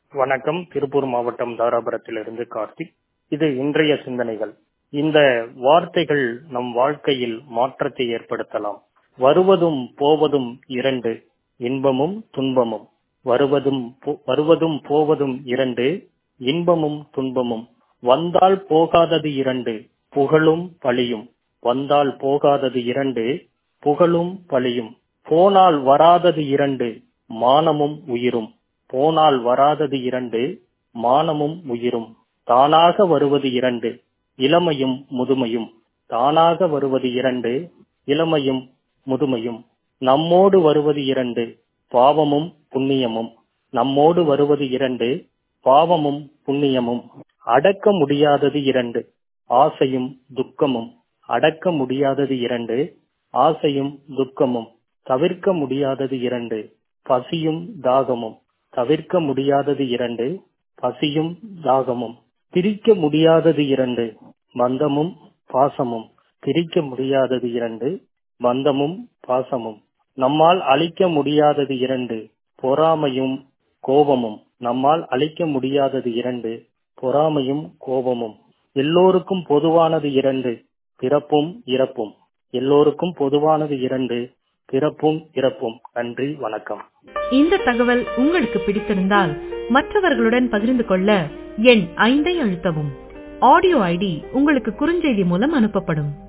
வணக்கம் திருப்பூர் மாவட்டம் தாராபுரத்திலிருந்து கார்த்திக் இது இன்றைய சிந்தனைகள் இந்த வார்த்தைகள் நம் வாழ்க்கையில் மாற்றத்தை ஏற்படுத்தலாம் வருவதும் போவதும் இரண்டு இன்பமும் துன்பமும் வருவதும் போ- வருவதும் போவதும் இரண்டு இன்பமும் துன்பமும் வந்தால் போகாதது இரண்டு புகழும் பழியும் வந்தால் போகாதது இரண்டு புகழும் பழியும் போனால் வராதது இரண்டு மானமும் உயிரும் போனால் வராதது இரண்டு மானமும் உயிரும் தானாக வருவது இரண்டு இளமையும் முதுமையும் தானாக வருவது இரண்டு இளமையும் முதுமையும் நம்மோடு வருவது இரண்டு பாவமும் புண்ணியமும் நம்மோடு வருவது இரண்டு பாவமும் புண்ணியமும் அடக்க முடியாதது இரண்டு ஆசையும் துக்கமும் அடக்க முடியாதது இரண்டு ஆசையும் துக்கமும் தவிர்க்க முடியாதது இரண்டு பசியும் தாகமும் தவிர்க்க முடியாதது இரண்டு பசியும் தாகமும் பிரிக்க முடியாதது இரண்டு பந்தமும் பாசமும் பிரிக்க முடியாதது இரண்டு பந்தமும் பாசமும் நம்மால் அழிக்க முடியாதது இரண்டு பொறாமையும் கோபமும் நம்மால் அழிக்க முடியாதது இரண்டு பொறாமையும் கோபமும் எல்லோருக்கும் பொதுவானது இரண்டு பிறப்பும் இறப்பும் எல்லோருக்கும் பொதுவானது இரண்டு பிறப்பும் இறப்பும் நன்றி வணக்கம் இந்த தகவல் உங்களுக்கு பிடித்திருந்தால் மற்றவர்களுடன் பகிர்ந்து கொள்ள எண் ஐந்தை அழுத்தவும் ஆடியோ ஐடி உங்களுக்கு குறுஞ்செய்தி மூலம் அனுப்பப்படும்